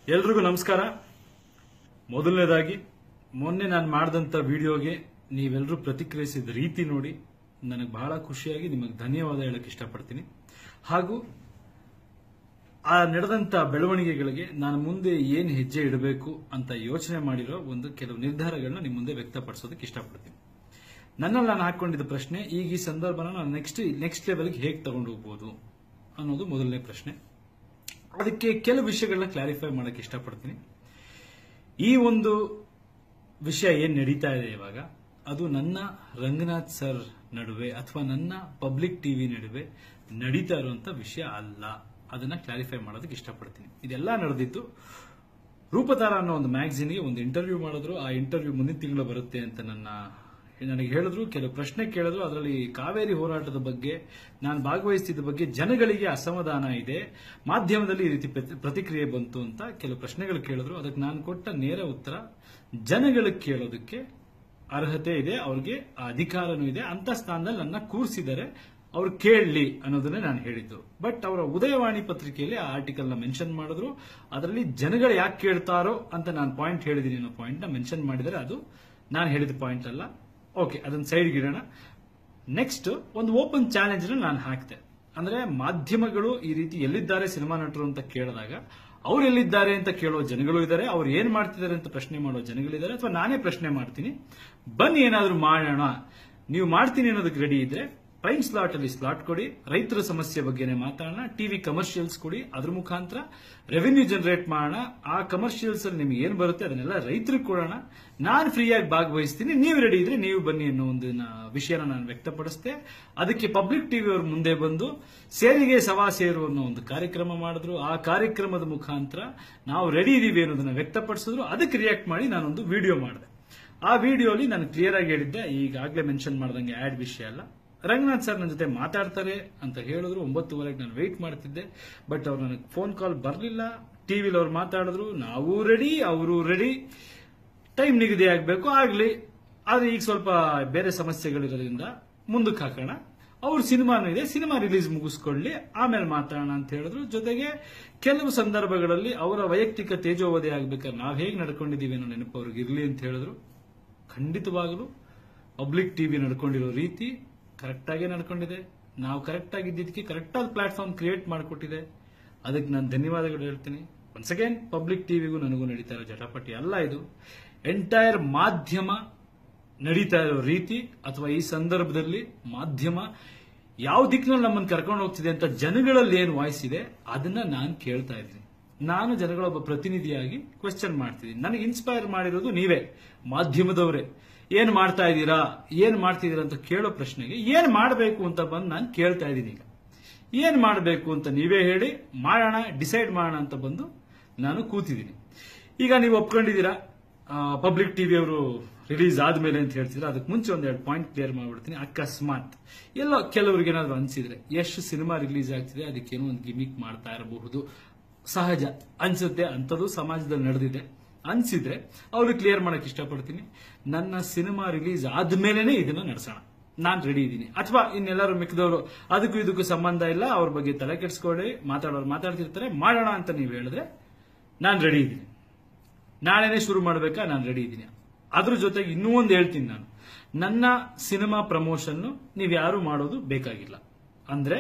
ಎಲ್ರಿಗೂ ನಮಸ್ಕಾರ ಮೊದಲನೇದಾಗಿ ಮೊನ್ನೆ ನಾನು ಮಾಡಿದಂಥ ವಿಡಿಯೋಗೆ ನೀವೆಲ್ಲರೂ ಪ್ರತಿಕ್ರಿಯಿಸಿದ ರೀತಿ ನೋಡಿ ನನಗೆ ಬಹಳ ಖುಷಿಯಾಗಿ ನಿಮಗೆ ಧನ್ಯವಾದ ಹೇಳಕ್ಕೆ ಇಷ್ಟಪಡ್ತೀನಿ ಹಾಗೂ ಆ ನಡೆದಂತ ಬೆಳವಣಿಗೆಗಳಿಗೆ ನಾನು ಮುಂದೆ ಏನು ಹೆಜ್ಜೆ ಇಡಬೇಕು ಅಂತ ಯೋಚನೆ ಮಾಡಿರೋ ಒಂದು ಕೆಲವು ನಿರ್ಧಾರಗಳನ್ನ ನಿಮ್ಮ ಮುಂದೆ ವ್ಯಕ್ತಪಡಿಸೋದಕ್ಕೆ ಇಷ್ಟಪಡ್ತೀನಿ ನನ್ನಲ್ಲಿ ನಾನು ಹಾಕೊಂಡಿದ್ದ ಪ್ರಶ್ನೆ ಈಗ ಈ ಸಂದರ್ಭನ ನಾನು ನೆಕ್ಸ್ಟ್ ನೆಕ್ಸ್ಟ್ ಲೆವೆಲ್ಗೆ ಹೇಗೆ ತಗೊಂಡು ಹೋಗ್ಬೋದು ಅನ್ನೋದು ಮೊದಲನೇ ಪ್ರಶ್ನೆ ಅದಕ್ಕೆ ಕೆಲವು ವಿಷಯಗಳನ್ನ ಕ್ಲಾರಿಫೈ ಮಾಡಕ್ಕೆ ಇಷ್ಟಪಡ್ತೀನಿ ಈ ಒಂದು ವಿಷಯ ಏನ್ ನಡೀತಾ ಇದೆ ಇವಾಗ ಅದು ನನ್ನ ರಂಗನಾಥ್ ಸರ್ ನಡುವೆ ಅಥವಾ ನನ್ನ ಪಬ್ಲಿಕ್ ಟಿವಿ ನಡುವೆ ನಡೀತಾ ಇರುವಂತ ವಿಷಯ ಅಲ್ಲ ಅದನ್ನ ಕ್ಲಾರಿಫೈ ಮಾಡೋದಕ್ಕೆ ಇಷ್ಟಪಡ್ತೀನಿ ಇದೆಲ್ಲ ನಡೆದಿದ್ದು ರೂಪತಾರ ಅನ್ನೋ ಒಂದು ಮ್ಯಾಗಝಿನ್ಗೆ ಒಂದು ಇಂಟರ್ವ್ಯೂ ಮಾಡಿದ್ರು ಆ ಇಂಟರ್ವ್ಯೂ ಮುಂದಿನ ತಿಂಗಳು ಬರುತ್ತೆ ಅಂತ ನನ್ನ ನನಗೆ ಹೇಳಿದ್ರು ಕೆಲವು ಪ್ರಶ್ನೆ ಕೇಳಿದ್ರು ಅದರಲ್ಲಿ ಕಾವೇರಿ ಹೋರಾಟದ ಬಗ್ಗೆ ನಾನು ಭಾಗವಹಿಸ್ತಿದ್ದ ಬಗ್ಗೆ ಜನಗಳಿಗೆ ಅಸಮಾಧಾನ ಇದೆ ಮಾಧ್ಯಮದಲ್ಲಿ ಈ ರೀತಿ ಪ್ರತಿ- ಪ್ರತಿಕ್ರಿಯೆ ಬಂತು ಅಂತ ಕೆಲವು ಪ್ರಶ್ನೆಗಳು ಕೇಳಿದ್ರು ಅದಕ್ಕೆ ನಾನು ಕೊಟ್ಟ ನೇರ ಉತ್ತರ ಜನಗಳಿಗೆ ಕೇಳೋದಕ್ಕೆ ಅರ್ಹತೆ ಇದೆ ಅವ್ರಿಗೆ ಆ ಅಧಿಕಾರನೂ ಇದೆ ಅಂತ ಸ್ಥಾನದಲ್ಲಿ ನನ್ನ ಕೂರಿಸಿದರೆ ಅವ್ರು ಕೇಳಲಿ ಅನ್ನೋದನ್ನೇ ನಾನು ಹೇಳಿದ್ದು ಬಟ್ ಅವರ ಉದಯವಾಣಿ ಪತ್ರಿಕೆಯಲ್ಲಿ ಆ ಆರ್ಟಿಕಲ್ ನ ಮೆನ್ಷನ್ ಮಾಡಿದ್ರು ಅದರಲ್ಲಿ ಜನಗಳು ಯಾಕೆ ಕೇಳ್ತಾರೋ ಅಂತ ನಾನು ಪಾಯಿಂಟ್ ಹೇಳಿದೀನಿ ಅನ್ನೋ ಪಾಯಿಂಟ್ ನ ಮೆನ್ಷನ್ ಮಾಡಿದರೆ ಅದು ನಾನು ಹೇಳಿದ ಪಾಯಿಂಟ್ ಅಲ್ಲ ಓಕೆ ಅದನ್ನ ಸೈಡ್ಗೆ ಇಡೋಣ ನೆಕ್ಸ್ಟ್ ಒಂದು ಓಪನ್ ಚಾಲೆಂಜ್ ನಾನು ಹಾಕ್ತೆ ಅಂದ್ರೆ ಮಾಧ್ಯಮಗಳು ಈ ರೀತಿ ಎಲ್ಲಿದ್ದಾರೆ ಸಿನಿಮಾ ನಟರು ಅಂತ ಕೇಳಿದಾಗ ಅವ್ರು ಎಲ್ಲಿದ್ದಾರೆ ಅಂತ ಕೇಳೋ ಜನಗಳು ಇದ್ದಾರೆ ಅವ್ರು ಏನ್ ಮಾಡ್ತಿದ್ದಾರೆ ಅಂತ ಪ್ರಶ್ನೆ ಮಾಡೋ ಜನಗಳಿದ್ದಾರೆ ಅಥವಾ ನಾನೇ ಪ್ರಶ್ನೆ ಮಾಡ್ತೀನಿ ಬನ್ನಿ ಏನಾದ್ರೂ ಮಾಡೋಣ ನೀವು ಮಾಡ್ತೀನಿ ಅನ್ನೋದಕ್ಕೆ ರೆಡಿ ಇದ್ರೆ ಪ್ರೈಮ್ ಸ್ಲಾಟ್ ಅಲ್ಲಿ ಸ್ಲಾಟ್ ಕೊಡಿ ರೈತರ ಸಮಸ್ಯೆ ಬಗ್ಗೆನೇ ಮಾತಾಡೋಣ ಟಿವಿ ಕಮರ್ಷಿಯಲ್ಸ್ ಕೊಡಿ ಅದ್ರ ಮುಖಾಂತರ ರೆವೆನ್ಯೂ ಜನರೇಟ್ ಮಾಡೋಣ ಆ ಕಮರ್ಷಿಯಲ್ಸ್ ಅಲ್ಲಿ ನಿಮ್ಗೆ ಏನ್ ಬರುತ್ತೆ ಅದನ್ನೆಲ್ಲ ರೈತರಿಗೆ ಕೊಡೋಣ ನಾನು ಫ್ರೀಯಾಗಿ ಭಾಗವಹಿಸ್ತೀನಿ ನೀವು ರೆಡಿ ಇದ್ರೆ ನೀವು ಬನ್ನಿ ಅನ್ನೋ ಒಂದು ನ- ವಿಷಯನ ನಾನು ವ್ಯಕ್ತಪಡಿಸ್ದೆ ಅದಕ್ಕೆ ಪಬ್ಲಿಕ್ ಟಿವಿ ಅವರು ಮುಂದೆ ಬಂದು ಸೇರಿಗೆ ಸವಾ ಸೇರು ಅನ್ನೋ ಒಂದು ಕಾರ್ಯಕ್ರಮ ಮಾಡಿದ್ರು ಆ ಕಾರ್ಯಕ್ರಮದ ಮುಖಾಂತರ ನಾವು ರೆಡಿ ಇದೀವಿ ಅನ್ನೋದನ್ನ ವ್ಯಕ್ತಪಡಿಸಿದ್ರು ಅದಕ್ಕೆ ರಿಯಾಕ್ಟ್ ಮಾಡಿ ನಾನೊಂದು ವಿಡಿಯೋ ಮಾಡಿದೆ ಆ ವಿಡಿಯೋಲಿ ನಾನು ಕ್ಲಿಯರ್ ಆಗಿ ಹೇಳಿದ್ದೆ ಈಗಾಗಲೇ ಮೆನ್ಷನ್ ಮಾಡ್ದಂಗೆ ಆಡ್ ವಿಷಯ ಅಲ್ಲ ರಂಗನಾಥ್ ಸರ್ ನನ್ನ ಜೊತೆ ಮಾತಾಡ್ತಾರೆ ಅಂತ ಹೇಳಿದ್ರು ಒಂಬತ್ತುವರೆಗೆ ನಾನು ವೆಯ್ಟ್ ಮಾಡ್ತಿದ್ದೆ ಬಟ್ ಅವ್ರು ನನಗೆ ಫೋನ್ ಕಾಲ್ ಬರಲಿಲ್ಲ ಟಿವಿಲಿ ಅವ್ರು ಮಾತಾಡಿದ್ರು ನಾವು ರೆಡಿ ಅವರು ರೆಡಿ ಟೈಮ್ ನಿಗದಿ ಆಗಬೇಕು ಆಗಲಿ ಆದ್ರೆ ಈಗ ಸ್ವಲ್ಪ ಬೇರೆ ಸಮಸ್ಯೆಗಳಿರೋದ್ರಿಂದ ಮುಂದಕ್ಕೆ ಹಾಕೋಣ ಅವ್ರ ಸಿನಿಮಾನು ಇದೆ ಸಿನಿಮಾ ರಿಲೀಸ್ ಮುಗಿಸ್ಕೊಳ್ಳಿ ಆಮೇಲೆ ಮಾತಾಡೋಣ ಅಂತ ಹೇಳಿದ್ರು ಜೊತೆಗೆ ಕೆಲವು ಸಂದರ್ಭಗಳಲ್ಲಿ ಅವರ ವೈಯಕ್ತಿಕ ತೇಜೋವಧಿ ಆಗ್ಬೇಕಾದ್ರೆ ನಾವು ಹೇಗೆ ನಡ್ಕೊಂಡಿದೀವಿ ಅನ್ನೋ ನೆನಪು ಅವ್ರಿಗೆ ಇರಲಿ ಅಂತ ಹೇಳಿದ್ರು ಖಂಡಿತವಾಗಲೂ ಪಬ್ಲಿಕ್ ಟಿವಿ ನಡ್ಕೊಂಡಿರೋ ರೀತಿ ಕರೆಕ್ಟ್ ಆಗೇ ನಡ್ಕೊಂಡಿದೆ ನಾವು ಕರೆಕ್ಟ್ ಆಗಿದ್ದಕ್ಕೆ ಕರೆಕ್ಟ್ ಆದ ಪ್ಲಾಟ್ಫಾರ್ಮ್ ಕ್ರಿಯೇಟ್ ಮಾಡಿಕೊಟ್ಟಿದೆ ಅದಕ್ಕೆ ನಾನು ಧನ್ಯವಾದಗಳು ಹೇಳ್ತೀನಿ ಒನ್ಸ್ ಅಗೇನ್ ಪಬ್ಲಿಕ್ ಟಿವಿಗೂ ನನಗೂ ನಡೀತಾ ಇರೋ ಜಟಾಪಟಿ ಅಲ್ಲ ಇದು ಎಂಟೈರ್ ಮಾಧ್ಯಮ ನಡೀತಾ ಇರೋ ರೀತಿ ಅಥವಾ ಈ ಸಂದರ್ಭದಲ್ಲಿ ಮಾಧ್ಯಮ ಯಾವ ದಿಕ್ಕಿನಲ್ಲಿ ನಮ್ಮನ್ನು ಕರ್ಕೊಂಡು ಹೋಗ್ತಿದೆ ಅಂತ ಜನಗಳಲ್ಲಿ ಏನು ವಾಯ್ಸ್ ಇದೆ ಅದನ್ನ ನಾನು ಕೇಳ್ತಾ ಇದ್ದೀನಿ ನಾನು ಜನಗಳ ಒಬ್ಬ ಪ್ರತಿನಿಧಿಯಾಗಿ ಕ್ವೆಶ್ಚನ್ ಮಾಡ್ತಿದ್ದೀನಿ ನನಗೆ ಇನ್ಸ್ಪೈರ್ ಮಾಡಿರೋದು ನೀವೇ ಮಾಧ್ಯಮದವರೇ ಏನ್ ಮಾಡ್ತಾ ಇದ್ದೀರಾ ಏನ್ ಮಾಡ್ತಿದ್ದೀರಾ ಅಂತ ಕೇಳೋ ಪ್ರಶ್ನೆಗೆ ಏನ್ ಮಾಡಬೇಕು ಅಂತ ಬಂದು ನಾನು ಕೇಳ್ತಾ ಇದ್ದೀನಿ ಈಗ ಏನ್ ಮಾಡಬೇಕು ಅಂತ ನೀವೇ ಹೇಳಿ ಮಾಡೋಣ ಡಿಸೈಡ್ ಮಾಡೋಣ ಅಂತ ಬಂದು ನಾನು ಕೂತಿದ್ದೀನಿ ಈಗ ನೀವು ಒಪ್ಕೊಂಡಿದ್ದೀರಾ ಪಬ್ಲಿಕ್ ಟಿವಿ ಅವರು ರಿಲೀಸ್ ಆದ್ಮೇಲೆ ಅಂತ ಹೇಳ್ತಿದ್ರೆ ಅದಕ್ಕೆ ಮುಂಚೆ ಒಂದೆರಡು ಪಾಯಿಂಟ್ ಕ್ಲಿಯರ್ ಮಾಡ್ಬಿಡ್ತೀನಿ ಅಕಸ್ಮಾತ್ ಎಲ್ಲೋ ಕೆಲವರಿಗೆ ಏನಾದ್ರು ಅನ್ಸಿದ್ರೆ ಎಷ್ಟು ಸಿನಿಮಾ ರಿಲೀಸ್ ಆಗ್ತಿದೆ ಅದಕ್ಕೇನೋ ಒಂದು ಗಿಮಿಕ್ ಮಾಡ್ತಾ ಇರಬಹುದು ಸಹಜ ಅನ್ಸುತ್ತೆ ಅಂಥದ್ದು ಸಮಾಜದಲ್ಲಿ ನಡೆದಿದೆ ಅನ್ಸಿದ್ರೆ ಅವ್ರು ಕ್ಲಿಯರ್ ಮಾಡಕ್ ಇಷ್ಟಪಡ್ತೀನಿ ನನ್ನ ಸಿನಿಮಾ ರಿಲೀಸ್ ಆದ್ಮೇಲೆನೆ ಇದನ್ನ ನಡೆಸೋಣ ನಾನ್ ರೆಡಿ ಇದ್ದೀನಿ ಅಥವಾ ಇನ್ನೆಲ್ಲರೂ ಮಿಕ್ಕಿದವರು ಅದಕ್ಕೂ ಇದಕ್ಕೂ ಸಂಬಂಧ ಇಲ್ಲ ಅವ್ರ ಬಗ್ಗೆ ತಲೆ ಕೆಡ್ಸ್ಕೊಳ್ಳಿ ಮಾತಾಡೋರು ಮಾತಾಡ್ತಿರ್ತಾರೆ ಮಾಡೋಣ ಅಂತ ನೀವು ಹೇಳಿದ್ರೆ ನಾನು ರೆಡಿ ಇದ್ದೀನಿ ನಾಳೆನೇ ಶುರು ಮಾಡಬೇಕಾ ನಾನು ರೆಡಿ ಇದ್ದೀನಿ ಅದ್ರ ಜೊತೆಗೆ ಇನ್ನೂ ಒಂದು ಹೇಳ್ತೀನಿ ನಾನು ನನ್ನ ಸಿನಿಮಾ ಪ್ರಮೋಷನ್ ನೀವು ಯಾರು ಮಾಡೋದು ಬೇಕಾಗಿಲ್ಲ ಅಂದ್ರೆ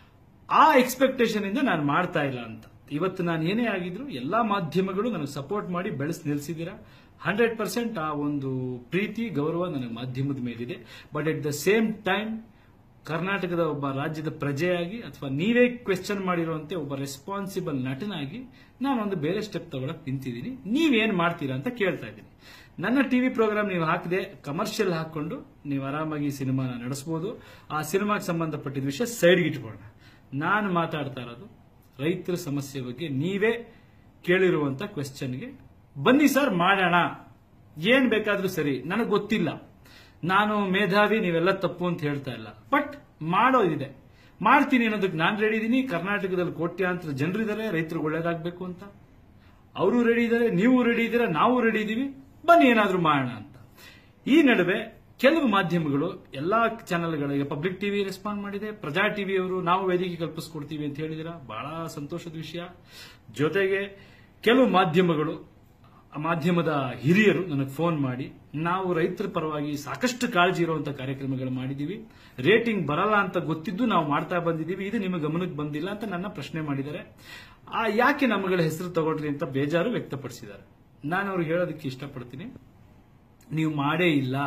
ಆ ಎಕ್ಸ್ಪೆಕ್ಟೇಷನ್ ಇಂದ ನಾನು ಮಾಡ್ತಾ ಇಲ್ಲ ಅಂತ ಇವತ್ತು ನಾನು ಏನೇ ಆಗಿದ್ರು ಎಲ್ಲಾ ಮಾಧ್ಯಮಗಳು ನನಗೆ ಸಪೋರ್ಟ್ ಮಾಡಿ ಬೆಳೆಸಿ ನಿಲ್ಸಿದ್ದೀರಾ ಹಂಡ್ರೆಡ್ ಪರ್ಸೆಂಟ್ ಆ ಒಂದು ಪ್ರೀತಿ ಗೌರವ ನನಗೆ ಮಾಧ್ಯಮದ ಮೇಲಿದೆ but at the same time ಕರ್ನಾಟಕದ ಒಬ್ಬ ರಾಜ್ಯದ ಪ್ರಜೆಯಾಗಿ ಅಥವಾ ನೀವೇ ಕ್ವೆಶ್ಚನ್ ಮಾಡಿರುವಂತೆ ಒಬ್ಬ ರೆಸ್ಪಾನ್ಸಿಬಲ್ ನಟನಾಗಿ ನಾನೊಂದು ಬೇರೆ ಸ್ಟೆಪ್ ತಗೊಳಕ್ ನಿಂತಿದ್ದೀನಿ ನೀವೇನ್ ಮಾಡ್ತೀರಾ ಅಂತ ಕೇಳ್ತಾ ಇದ್ದೀನಿ ನನ್ನ ಟಿವಿ ಪ್ರೋಗ್ರಾಮ್ ನೀವು ಹಾಕದೆ ಕಮರ್ಷಿಯಲ್ ಹಾಕೊಂಡು ನೀವು ಆರಾಮಾಗಿ ಸಿನಿಮಾನ ನಡೆಸಬಹುದು ಆ ಸಿನಿಮಾಗೆ ಸಂಬಂಧಪಟ್ಟಿದ ವಿಷಯ ಸೈಡ್ಗೆ ಇಟ್ಕೊಳ್ಳೋಣ ನಾನು ಮಾತಾಡ್ತಾ ಇರೋದು ರೈತರ ಸಮಸ್ಯೆ ಬಗ್ಗೆ ನೀವೇ ಕೇಳಿರುವಂತ ಕ್ವೆಶ್ಚನ್ಗೆ ಬನ್ನಿ ಸರ್ ಮಾಡೋಣ ಏನ್ ಬೇಕಾದ್ರೂ ಸರಿ ನನಗೆ ಗೊತ್ತಿಲ್ಲ ನಾನು ಮೇಧಾವಿ ನೀವೆಲ್ಲ ತಪ್ಪು ಅಂತ ಹೇಳ್ತಾ ಇಲ್ಲ ಬಟ್ ಮಾಡೋದಿದೆ ಮಾಡ್ತೀನಿ ಅನ್ನೋದಕ್ಕೆ ನಾನು ರೆಡಿ ಇದ್ದೀನಿ ಕರ್ನಾಟಕದಲ್ಲಿ ಕೋಟ್ಯಾಂತರ ಜನರಿದ್ದಾರೆ ರೈತರಿಗೆ ಒಳ್ಳೇದಾಗಬೇಕು ಅಂತ ಅವರು ರೆಡಿ ಇದ್ದಾರೆ ನೀವು ರೆಡಿ ಇದ್ದೀರಾ ನಾವು ರೆಡಿ ಇದ್ದೀವಿ ಬನ್ನಿ ಏನಾದ್ರೂ ಮಾಡೋಣ ಅಂತ ಈ ನಡುವೆ ಕೆಲವು ಮಾಧ್ಯಮಗಳು ಎಲ್ಲಾ ಚಾನೆಲ್ಗಳಿಗೆ ಪಬ್ಲಿಕ್ ಟಿವಿ ರೆಸ್ಪಾಂಡ್ ಮಾಡಿದೆ ಪ್ರಜಾ ಟಿವಿ ಅವರು ನಾವು ವೇದಿಕೆ ಕಲ್ಪಿಸ್ಕೊಡ್ತೀವಿ ಅಂತ ಹೇಳಿದಿರ ಬಹಳ ಸಂತೋಷದ ವಿಷಯ ಜೊತೆಗೆ ಕೆಲವು ಮಾಧ್ಯಮಗಳು ಆ ಮಾಧ್ಯಮದ ಹಿರಿಯರು ನನಗೆ ಫೋನ್ ಮಾಡಿ ನಾವು ರೈತರ ಪರವಾಗಿ ಸಾಕಷ್ಟು ಕಾಳಜಿ ಇರುವಂತಹ ಕಾರ್ಯಕ್ರಮಗಳು ಮಾಡಿದೀವಿ ರೇಟಿಂಗ್ ಬರಲ್ಲ ಅಂತ ಗೊತ್ತಿದ್ದು ನಾವು ಮಾಡ್ತಾ ಬಂದಿದ್ದೀವಿ ಇದು ನಿಮ್ಮ ಗಮನಕ್ಕೆ ಬಂದಿಲ್ಲ ಅಂತ ನನ್ನ ಪ್ರಶ್ನೆ ಮಾಡಿದ್ದಾರೆ ಆ ಯಾಕೆ ನಮ್ಮಗಳ ಹೆಸರು ತಗೊಂಡ್ರಿ ಅಂತ ಬೇಜಾರು ವ್ಯಕ್ತಪಡಿಸಿದ್ದಾರೆ ನಾನು ಅವ್ರಿಗೆ ಹೇಳೋದಕ್ಕೆ ಇಷ್ಟಪಡ್ತೀನಿ ನೀವು ಮಾಡೇ ಇಲ್ಲ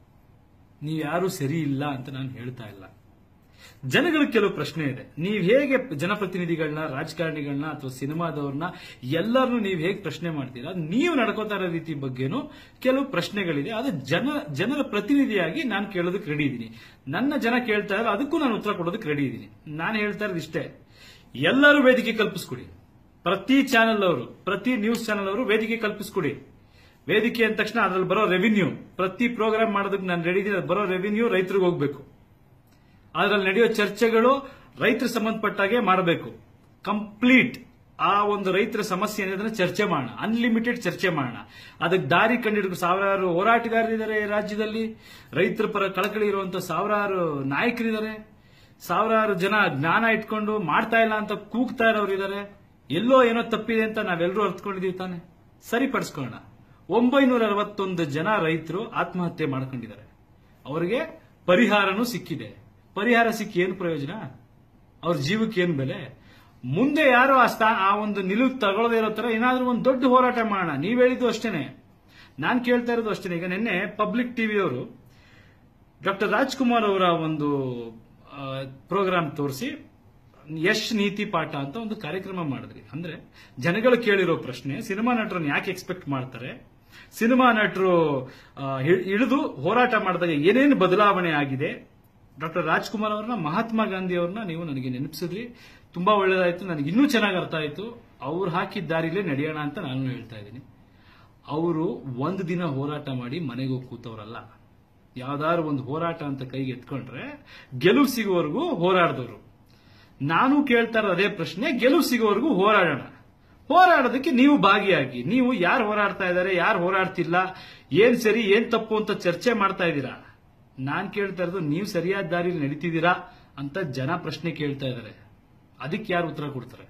ನೀವು ಯಾರು ಸರಿ ಇಲ್ಲ ಅಂತ ನಾನು ಹೇಳ್ತಾ ಇಲ್ಲ ಜನಗಳಿಗೆ ಕೆಲವು ಪ್ರಶ್ನೆ ಇದೆ ನೀವು ಹೇಗೆ ಜನಪ್ರತಿನಿಧಿಗಳನ್ನ ರಾಜಕಾರಣಿಗಳನ್ನ ಅಥವಾ ಸಿನಿಮಾದವ್ರನ್ನ ಎಲ್ಲರನ್ನೂ ನೀವು ಹೇಗೆ ಪ್ರಶ್ನೆ ಮಾಡ್ತೀರಾ ನೀವು ನಡ್ಕೋತಾ ಇರೋ ರೀತಿ ಬಗ್ಗೆನೂ ಕೆಲವು ಪ್ರಶ್ನೆಗಳಿದೆ ಅದು ಜನ ಜನರ ಪ್ರತಿನಿಧಿಯಾಗಿ ನಾನು ಕೇಳೋದಕ್ಕೆ ರೆಡಿ ಇದ್ದೀನಿ ನನ್ನ ಜನ ಕೇಳ್ತಾ ಇರೋ ಅದಕ್ಕೂ ನಾನು ಉತ್ತರ ಕೊಡೋದಕ್ಕೆ ರೆಡಿ ಇದ್ದೀನಿ ನಾನು ಹೇಳ್ತಾ ಇರೋದು ಇಷ್ಟೇ ಎಲ್ಲರೂ ವೇದಿಕೆ ಕಲ್ಪಿಸ್ಕೊಡಿ ಪ್ರತಿ ಚಾನೆಲ್ ಅವರು ಪ್ರತಿ ನ್ಯೂಸ್ ಚಾನೆಲ್ ಅವರು ವೇದಿಕೆ ಕಲ್ಪಿಸ್ಕೊಡಿ ವೇದಿಕೆ ಅಂದ ತಕ್ಷಣ ಅದ್ರಲ್ಲಿ ಬರೋ ರೆವಿನ್ಯೂ ಪ್ರತಿ ಪ್ರೋಗ್ರಾಮ್ ಮಾಡೋದಕ್ಕೆ ನಾನು ರೆಡಿ ಇದ್ದೀನಿ ಅದ್ ಬರೋ ರೆವಿನ್ಯೂ ರೈತರಿಗೆ ಹೋಗ್ಬೇಕು ಅದ್ರಲ್ಲಿ ನಡೆಯೋ ಚರ್ಚೆಗಳು ರೈತರ ಸಂಬಂಧಪಟ್ಟಾಗೆ ಮಾಡಬೇಕು ಕಂಪ್ಲೀಟ್ ಆ ಒಂದು ರೈತರ ಸಮಸ್ಯೆ ಏನಿದ್ರೆ ಚರ್ಚೆ ಮಾಡೋಣ ಅನ್ಲಿಮಿಟೆಡ್ ಚರ್ಚೆ ಮಾಡೋಣ ಅದಕ್ಕೆ ದಾರಿ ಕಂಡಿಡ್ಕೊಂಡು ಸಾವಿರಾರು ಹೋರಾಟಗಾರರಿದ್ದಾರೆ ಈ ರಾಜ್ಯದಲ್ಲಿ ರೈತರ ಪರ ಕಳಕಳಿ ಇರುವಂತ ಸಾವಿರಾರು ನಾಯಕರಿದ್ದಾರೆ ಸಾವಿರಾರು ಜನ ಜ್ಞಾನ ಇಟ್ಕೊಂಡು ಮಾಡ್ತಾ ಇಲ್ಲ ಅಂತ ಕೂಗ್ತಾ ಇರೋರು ಇದ್ದಾರೆ ಎಲ್ಲೋ ಏನೋ ತಪ್ಪಿದೆ ಅಂತ ನಾವೆಲ್ಲರೂ ಅರ್ಥಕೊಂಡಿದೀವಿ ತಾನೆ ಸರಿಪಡಿಸ್ಕೊಳ್ಳೋಣ ಒಂಬೈನೂರ ಅರವತ್ತೊಂದು ಜನ ರೈತರು ಆತ್ಮಹತ್ಯೆ ಮಾಡ್ಕೊಂಡಿದ್ದಾರೆ ಅವರಿಗೆ ಪರಿಹಾರನೂ ಸಿಕ್ಕಿದೆ ಪರಿಹಾರ ಸಿಕ್ಕಿ ಏನು ಪ್ರಯೋಜನ ಅವ್ರ ಜೀವಕ್ಕೆ ಏನು ಬೆಲೆ ಮುಂದೆ ಯಾರು ಆ ಸ್ಥಾ ಆ ಒಂದು ನಿಲುವು ತಗೊಳ್ಳದೇ ಇರೋ ತರ ಏನಾದ್ರೂ ಒಂದು ದೊಡ್ಡ ಹೋರಾಟ ಮಾಡೋಣ ನೀವ್ ಹೇಳಿದ್ದು ಅಷ್ಟೇನೆ ನಾನ್ ಕೇಳ್ತಾ ಇರೋದು ಅಷ್ಟೇನೆ ಈಗ ನಿನ್ನೆ ಪಬ್ಲಿಕ್ ಟಿವಿಯವರು ಡಾಕ್ಟರ್ ರಾಜ್ಕುಮಾರ್ ಅವರ ಒಂದು ಪ್ರೋಗ್ರಾಮ್ ತೋರಿಸಿ ಯಶ್ ನೀತಿ ಪಾಠ ಅಂತ ಒಂದು ಕಾರ್ಯಕ್ರಮ ಮಾಡಿದ್ರಿ ಅಂದ್ರೆ ಜನಗಳು ಕೇಳಿರೋ ಪ್ರಶ್ನೆ ಸಿನಿಮಾ ನಟರನ್ನ ಯಾಕೆ ಎಕ್ಸ್ಪೆಕ್ಟ್ ಮಾಡ್ತಾರೆ ಸಿನಿಮಾ ನಟರು ಇಳಿದು ಹೋರಾಟ ಮಾಡಿದಾಗ ಏನೇನು ಬದಲಾವಣೆ ಆಗಿದೆ ಡಾಕ್ಟರ್ ರಾಜ್ಕುಮಾರ್ ಅವ್ರನ್ನ ಮಹಾತ್ಮ ಗಾಂಧಿ ಅವ್ರನ್ನ ನೀವು ನನಗೆ ನೆನಪಿಸಿದ್ರಿ ತುಂಬಾ ಒಳ್ಳೇದಾಯ್ತು ನನಗೆ ಇನ್ನೂ ಚೆನ್ನಾಗಿ ಅರ್ಥ ಆಯ್ತು ಅವ್ರು ಹಾಕಿದ ದಾರಿಲೇ ನಡೆಯೋಣ ಅಂತ ನಾನು ಹೇಳ್ತಾ ಇದ್ದೀನಿ ಅವರು ಒಂದು ದಿನ ಹೋರಾಟ ಮಾಡಿ ಮನೆಗೆ ಹೋಗಿ ಕೂತವ್ರಲ್ಲ ಯಾವ್ದಾದ್ರು ಒಂದು ಹೋರಾಟ ಅಂತ ಕೈಗೆ ಎತ್ಕೊಂಡ್ರೆ ಗೆಲುವು ಸಿಗುವವರೆಗೂ ಹೋರಾಡಿದವರು ನಾನು ಕೇಳ್ತಾ ಇರೋ ಅದೇ ಪ್ರಶ್ನೆ ಗೆಲುವು ಸಿಗೋವರೆಗೂ ಹೋರಾಡೋಣ ಹೋರಾಡೋದಕ್ಕೆ ನೀವು ಭಾಗಿಯಾಗಿ ನೀವು ಯಾರು ಹೋರಾಡ್ತಾ ಇದ್ದಾರೆ ಯಾರು ಹೋರಾಡ್ತಿಲ್ಲ ಏನ್ ಸರಿ ಏನ್ ತಪ್ಪು ಅಂತ ಚರ್ಚೆ ಮಾಡ್ತಾ ಇದ್ದೀರಾ ನಾನ್ ಕೇಳ್ತಾ ಇರೋದು ನೀವು ಸರಿಯಾದ ದಾರಿಲಿ ನಡೀತಿದ್ದೀರಾ ಅಂತ ಜನ ಪ್ರಶ್ನೆ ಕೇಳ್ತಾ ಇದ್ದಾರೆ ಅದಕ್ಕೆ ಯಾರು ಉತ್ತರ ಕೊಡ್ತಾರೆ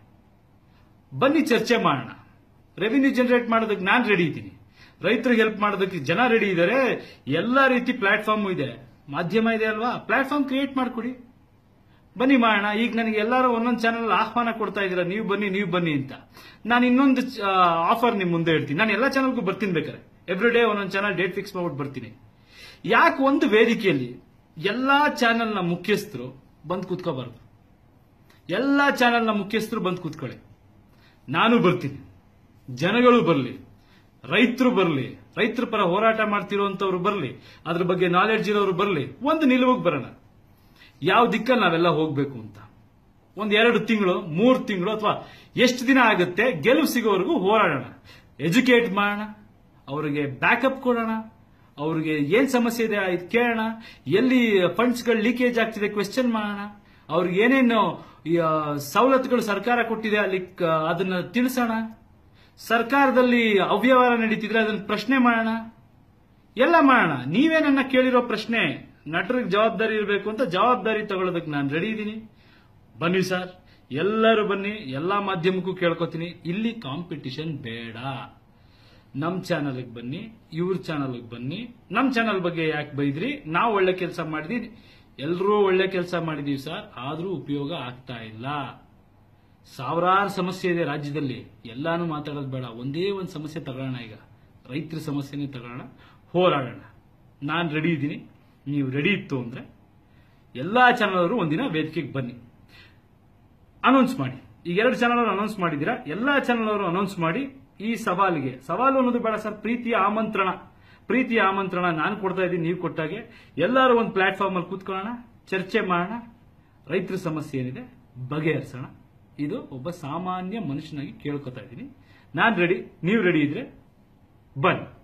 ಬನ್ನಿ ಚರ್ಚೆ ಮಾಡೋಣ ರೆವಿನ್ಯೂ ಜನರೇಟ್ ಮಾಡೋದಕ್ಕೆ ನಾನು ರೆಡಿ ಇದ್ದೀನಿ ರೈತರಿಗೆ ಹೆಲ್ಪ್ ಮಾಡೋದಕ್ಕೆ ಜನ ರೆಡಿ ಇದ್ದಾರೆ ಎಲ್ಲಾ ರೀತಿ ಪ್ಲಾಟ್ಫಾರ್ಮ್ ಇದೆ ಮಾಧ್ಯಮ ಇದೆ ಅಲ್ವಾ ಪ್ಲಾಟ್ಫಾರ್ಮ್ ಕ್ರಿಯೇಟ್ ಮಾಡ್ಕೊಡಿ ಬನ್ನಿ ಮಾಡೋಣ ಈಗ ನನಗೆ ಎಲ್ಲರೂ ಒಂದೊಂದು ಚಾನಲ್ ಆಹ್ವಾನ ಕೊಡ್ತಾ ಇದ್ದೀರಾ ನೀವು ಬನ್ನಿ ನೀವು ಬನ್ನಿ ಅಂತ ನಾನು ಇನ್ನೊಂದು ಆಫರ್ ನಿಮ್ ಮುಂದೆ ಹೇಳ್ತೀನಿ ನಾನು ಎಲ್ಲ ಚಾನಲ್ಗೂ ಬರ್ತೀನಿ ಬೇಕಾರೆ ಎವ್ರಿ ಡೇ ಒಂದೊಂದು ಚಾನಲ್ ಡೇಟ್ ಫಿಕ್ಸ್ ಮಾಡ್ಬಿಟ್ಟು ಬರ್ತೀನಿ ಯಾಕೆ ಒಂದು ವೇದಿಕೆಯಲ್ಲಿ ಎಲ್ಲಾ ಚಾನೆಲ್ನ ಮುಖ್ಯಸ್ಥರು ಬಂದು ಕೂತ್ಕೋಬಾರ್ದು ಎಲ್ಲಾ ಚಾನೆಲ್ನ ಮುಖ್ಯಸ್ಥರು ಬಂದು ಕೂತ್ಕೊಳ್ಳಿ ನಾನು ಬರ್ತೀನಿ ಜನಗಳು ಬರಲಿ ರೈತರು ಬರಲಿ ರೈತರ ಪರ ಹೋರಾಟ ಮಾಡ್ತಿರುವಂತವ್ರು ಬರಲಿ ಅದ್ರ ಬಗ್ಗೆ ನಾಲೆಡ್ಜ್ ಇರೋರು ಬರಲಿ ಒಂದು ನಿಲುವಿಗೆ ಬರೋಣ ಯಾವ ದಿಕ್ಕಲ್ಲಿ ನಾವೆಲ್ಲ ಹೋಗ್ಬೇಕು ಅಂತ ಒಂದ್ ಎರಡು ತಿಂಗಳು ಮೂರು ತಿಂಗಳು ಅಥವಾ ಎಷ್ಟು ದಿನ ಆಗುತ್ತೆ ಗೆಲುವು ಸಿಗೋವರೆಗೂ ಹೋರಾಡೋಣ ಎಜುಕೇಟ್ ಮಾಡೋಣ ಅವರಿಗೆ ಬ್ಯಾಕಪ್ ಕೊಡೋಣ ಅವ್ರಿಗೆ ಏನ್ ಸಮಸ್ಯೆ ಇದೆ ಇದು ಕೇಳೋಣ ಎಲ್ಲಿ ಫಂಡ್ಸ್ಗಳು ಲೀಕೇಜ್ ಆಗ್ತಿದೆ ಕ್ವೆಶ್ಚನ್ ಮಾಡೋಣ ಅವ್ರಿಗೆ ಏನೇನು ಈ, ಆ, ಸವಲತ್ತುಗಳು ಸರ್ಕಾರ ಕೊಟ್ಟಿದೆ ಅಲ್ಲಿ ಕ- ಅದನ್ನ ತಿಳಿಸೋಣ ಸರ್ಕಾರದಲ್ಲಿ ಅವ್ಯವಹಾರ ನಡೀತಿದ್ರೆ ಅದನ್ನ ಪ್ರಶ್ನೆ ಮಾಡೋಣ ಎಲ್ಲ ಮಾಡೋಣ ನೀವೇ ನನ್ನ ಕೇಳಿರೋ ಪ್ರಶ್ನೆ ನಟರಿಗೆ ಜವಾಬ್ದಾರಿ ಇರಬೇಕು ಅಂತ ಜವಾಬ್ದಾರಿ ತಗೊಳ್ಳೋದಕ್ಕೆ ನಾನು ರೆಡಿ ಇದ್ದೀನಿ ಬನ್ನಿ ಸರ್ ಎಲ್ಲರೂ ಬನ್ನಿ ಎಲ್ಲಾ ಮಾಧ್ಯಮಕ್ಕೂ ಕೇಳ್ಕೊತೀನಿ ಇಲ್ಲಿ ಕಾಂಪಿಟಿಷನ್ ಬೇಡ ನಮ್ ಚಾನಲ್ಗೆ ಬನ್ನಿ ಇವ್ರ ಚಾನಲ್ಗೆ ಬನ್ನಿ ನಮ್ ಚಾನಲ್ ಬಗ್ಗೆ ಯಾಕೆ ಬೈದ್ರಿ ನಾವು ಒಳ್ಳೆ ಕೆಲಸ ಮಾಡಿದ್ವಿ ಎಲ್ಲರೂ ಒಳ್ಳೆ ಕೆಲಸ ಮಾಡಿದೀವಿ ಸರ್ ಆದ್ರೂ ಉಪಯೋಗ ಆಗ್ತಾ ಇಲ್ಲ ಸಾವಿರಾರು ಸಮಸ್ಯೆ ಇದೆ ರಾಜ್ಯದಲ್ಲಿ ಎಲ್ಲಾನು ಮಾತಾಡೋದು ಬೇಡ ಒಂದೇ ಒಂದು ಸಮಸ್ಯೆ ತಗೊಳ್ಳೋಣ ಈಗ ರೈತರ ಸಮಸ್ಯೆನೇ ತಗೊಳ್ಳೋಣ ಹೋರಾಡೋಣ ನಾನು ರೆಡಿ ಇದ್ದೀನಿ ನೀವು ರೆಡಿ ಇತ್ತು ಅಂದ್ರೆ ಎಲ್ಲಾ ಚಾನಲ್ ಅವರು ಒಂದಿನ ವೇದಿಕೆಗೆ ಬನ್ನಿ ಅನೌನ್ಸ್ ಮಾಡಿ ಈಗ ಎರಡು ಚಾನಲ್ ಅವರು ಅನೌನ್ಸ್ ಮಾಡಿದ್ದೀರಾ ಎಲ್ಲಾ ಚಾನಲ್ ಅವರು ಅನೌನ್ಸ್ ಮಾಡಿ ಈ ಸವಾಲಿಗೆ ಸವಾಲು ಅನ್ನೋದು ಬೇಡ ಸರ್ ಪ್ರೀತಿಯ ಆಮಂತ್ರಣ ಪ್ರೀತಿಯ ಆಮಂತ್ರಣ ನಾನು ಕೊಡ್ತಾ ಇದ್ದೀನಿ ನೀವು ಕೊಟ್ಟಾಗೆ ಎಲ್ಲರೂ ಒಂದು ಪ್ಲಾಟ್ಫಾರ್ಮ್ ಅಲ್ಲಿ ಕೂತ್ಕೊಳ್ಳೋಣ ಚರ್ಚೆ ಮಾಡೋಣ ರೈತರ ಸಮಸ್ಯೆ ಏನಿದೆ ಬಗೆಹರಿಸೋಣ ಇದು ಒಬ್ಬ ಸಾಮಾನ್ಯ ಮನುಷ್ಯನಾಗಿ ಕೇಳ್ಕೊತಾ ಇದ್ದೀನಿ ನಾನು ರೆಡಿ ನೀವು ರೆಡಿ ಇದ್ರೆ ಬನ್ನಿ